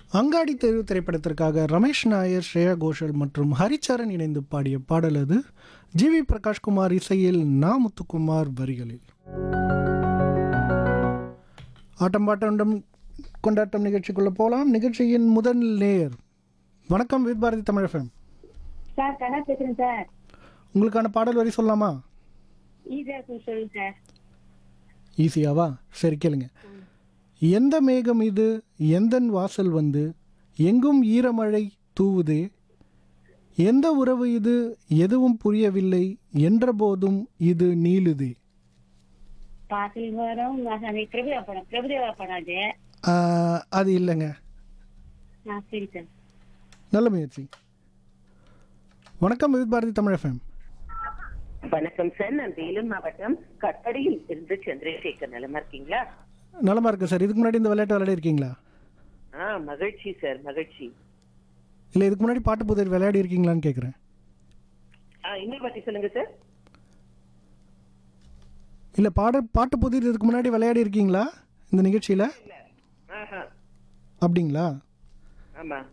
அங்காடி தெரு திரைப்படத்திற்காக ரமேஷ் நாயர் ஸ்ரேயா கோஷல் மற்றும் ஹரிச்சரன் இணைந்து பாடிய பாடல் அது ஜி வி பிரகாஷ்குமார் இசையில் நா முத்துக்குமார் வரிகளில் ஆட்டம் பாட்டம் கொண்டாட்டம் நிகழ்ச்சிக்குள்ள போகலாம் நிகழ்ச்சியின் முதல் நேயர் வணக்கம் with Bharathi Tamil FM. Sir Kanna பேசுறேன் சார் உங்களுக்கான பாடல் வரி சொல்லலாமா ஈஸியா சொல்லுங்க சார் ஈஸியாவா சரி கேளுங்க எந்த மேகம் இது எந்தன் வாசல் வந்து எங்கும் ஈரமழை தூவுதே எந்த உறவு இது எதுவும் புரியவில்லை என்ற போதும் இது நீளுதே பாட்டில் வரும் பிரபுதேவா படம் பிரபுதேவா படம் அது ஆஹ், அது இல்லைங்க ஆ சரி சார் நல்ல முயற்சி வணக்கம் வித் பாரதி தமிழ் எஃப்எம் வணக்கம் சார் நான் வேலூர் மாவட்டம் கட்டடியில் இருந்து சந்திரசேகர் நலமா இருக்கீங்களா நலமா இருக்கு சார் இதுக்கு முன்னாடி இந்த விளையாட்டு விளையாடி இருக்கீங்களா ஆ மகிழ்ச்சி சார் மகிழ்ச்சி இல்லை இதுக்கு முன்னாடி பாட்டு புதிர் விளையாடி இருக்கீங்களான்னு கேட்குறேன் ஆ இன்னொரு வாட்டி சொல்லுங்க சார் இல்லை பாட பாட்டு புதிர் இதுக்கு முன்னாடி விளையாடி இருக்கீங்களா இந்த நிகழ்ச்சியில் ஆஹா அப்படிங்களா ஆமா